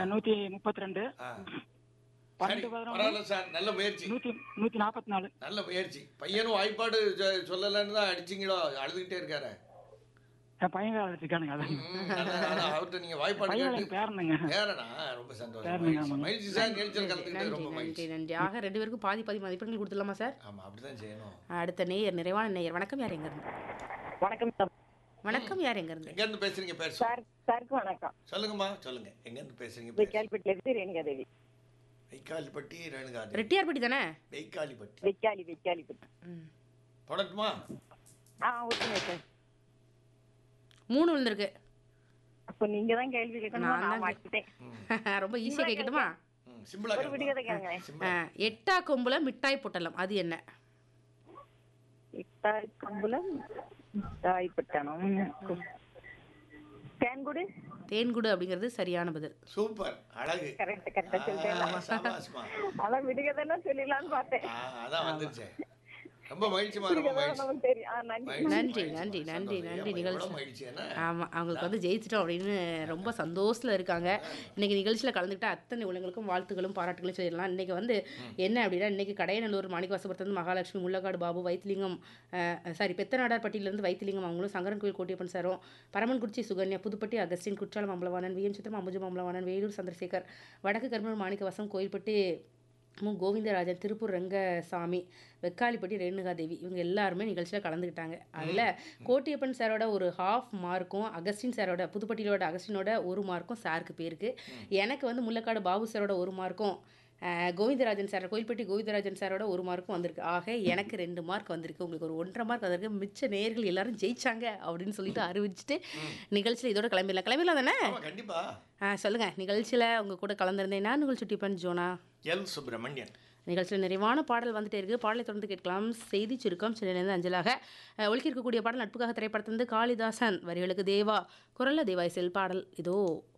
நூத்தி முப்பத்தி ரெண்டு ஆ. சரி பன்னெண்டு பதினொன்று பரவாயில்ல சார் நல்ல முயற்சி நூத்தி நூத்தி நாற்பத்தி நாலு நல்ல முயற்சி பையனும் வாய்ப்பாடு சொ- சொல்லலைன்னு தான் அடிச்சிங்களோ அழுதுகிட்டே இருக்காரு என் பையன் வேலை வச்சிருக்கானுங்க அதான் ம், நல்ல- நல்ல. அவர்ட்ட நீங்க வாய்ப்பாடு பையன் கேட்டு எனக்கு பேரனுங்க பேரனா ரொம்ப சந்தோஷம் பேரனுங்க, மகிழ்ச்சி. ஆமாங்க. மகிழ்ச்சி சார் நிகழ்ச்சியில் கலந்துக்கிட்டு நன்றி ரொம்ப நன்றி மகிழ்ச்சி நன்றி ஆக ரெண்டு பேருக்கும் பாதி பாதி மதிப்பெண்கள் கொடுத்துடலாமா சார் ஆமா அப்படிதான் செய்யணும் அடுத்த நேயர் நிறைவான நேயர் வணக்கம் யார் எங்க இருந்து வணக்கம் சார் வணக்கம் யார் எங்க இருந்து எங்க இருந்து பேசுறீங்க பேர் சார் சாருக்கு வணக்கம் சொல்லுங்கம்மா சொல்லுங்க எங்க இருந்து பேசுறீங்க இது கேள்விப்பட்டில இருந்து ரேணுகா தேவி வெய்க்காலிப்பட்டி ரேணுகா ரெட்டியார்பட்டி தானே வெய்க்காலிப்பட்டி வெக்காலி வெக்காலிப்பட்டி ம். போடட்டுமா ஆ ஓகேங்க சார் மூணு விழுந்திருக்கு அப்போ நீங்க தான் கேள்வி கேட்கணும் நான் நான் தான் மாட்டிட்டேன் ரொம்ப ஈஸியா கேட்கட்டுமா ம், சிம்பிளா ஒரு விடுகதை கேளுங்க. கேளுங்க சிம்பிளா. ஆ, எட்டா கொம்புல மிட்டாய் பொட்டலம் அது என்ன இட்டாய் கம்புலம் இட்டாய் பட்டணம் தேன்குடு தேன்குடு அப்படிங்கிறது சரியான பதில் சூப்பர் அழகு கரெக்ட் கரெக்டா சொல்லிட்டேன் ஆ, சபாஷ்மா. அதான் விடுகதைன்னா சொல்லலாம்னு பார்த்தேன் ஆ, அதான் வந்துருச்சு ரொம்ப மகிழ்ச்சிமா ரொம்ப விடுகதை மகிழ்ச்சி நமக்கு தெரியும் ஆ நன்றி மகிழ்ச்சி, நன்றி, மகிழ்ச்சி, நன்றி, சந்தோஷம். நன்றி, ஏம்மா, நன்றி, எவ்வளவு நிகழ்ச்சி. மகிழ்ச்சி என்ன ஆமா அவங்களுக்கு வந்து ஜெயிச்சிட்டோம் அப்படின்னு ரொம்ப சந்தோஷத்துல இருக்காங்க இன்னைக்கு நிகழ்ச்சியில் கலந்துக்கிட்ட அத்தனை உலகங்களுக்கும் வாழ்த்துக்களும் பாராட்டுகளும் சொல்லிடலாம் இன்னைக்கு வந்து என்ன அப்படின்னா இன்னைக்கு கடையநல்லூர் மாணிக்கவாசபுரத்துலேருந்து மகாலட்சுமி முள்ளக்காடு பாபு வைத்திலிங்கம் சாரி பெத்தநாடார்பட்டியிலேருந்து வைத்திலிங்கம் அவங்களும் சங்கரன் கோயில் கோட்டியப்பன் சாரும் பரமன்குறிச்சி சுகன்யா புதுப்பட்டி அகஸ்டின் குற்றாலம் அம்பலவாணன் விஎம் சித்தம் அம்புஜம் அம்பலவாணன் வேலூர் சந்திரசேகர் வடக்கு கருமூர் மாணிக்கவாசம் கோயில்பட்டி மு கோவிந்தராஜன் திருப்பூர் ரங்கசாமி வெக்காளிப்பட்டி ரேணுகாதேவி இவங்க எல்லாருமே நிகழ்ச்சியில் கலந்துக்கிட்டாங்க அதில் கோட்டியப்பன் சாரோட ஒரு ஹாஃப் மார்க்கும் அகஸ்டின் சாரோட புதுப்பட்டியிலோட அகஸ்டினோட ஒரு மார்க்கும் சாருக்கு பேருக்கு எனக்கு வந்து முள்ளக்காடு பாபு சாரோட ஒரு மார்க்கும் அஹ், கோவிந்தராஜன் சார் கோயில்பட்டி கோவிந்தராஜன் சாரோட ஒரு மார்க்கும் வந்திருக்கு ஆக எனக்கு ரெண்டு மார்க் வந்திருக்கு உங்களுக்கு ஒரு ஒன்றரை மார்க் வந்திருக்கு மிச்ச நேயர்கள் எல்லாரும் ஜெயிச்சாங்க அப்படின்னு சொல்லிட்டு அறிவிச்சிட்டு நிகழ்ச்சியில் இதோட கிளம்பிடலாம் கிளம்பிடலாம் தானே ஆமா கண்டிப்பா ஆ சொல்லுங்க நிகழ்ச்சியில் உங்க கூட கலந்துருந்தேன் நான் உங்கள் சுட்டிப்பன் ஜோனா எல் சுப்பிரமணியன் நிகழ்ச்சியில் நிறைவான பாடல் வந்துட்டே இருக்கு பாடலை தொடர்ந்து கேட்கலாம் செய்தி சுருக்கம் சென்னையிலேருந்து அஞ்சலாக அஹ், ஒலிக்க இருக்கக்கூடிய பாடல் நட்புக்காக திரைப்படத்திலிருந்து காளிதாசன் வரிகளுக்கு தேவா குரல்ல தேவாய்செல் பாடல் இதோ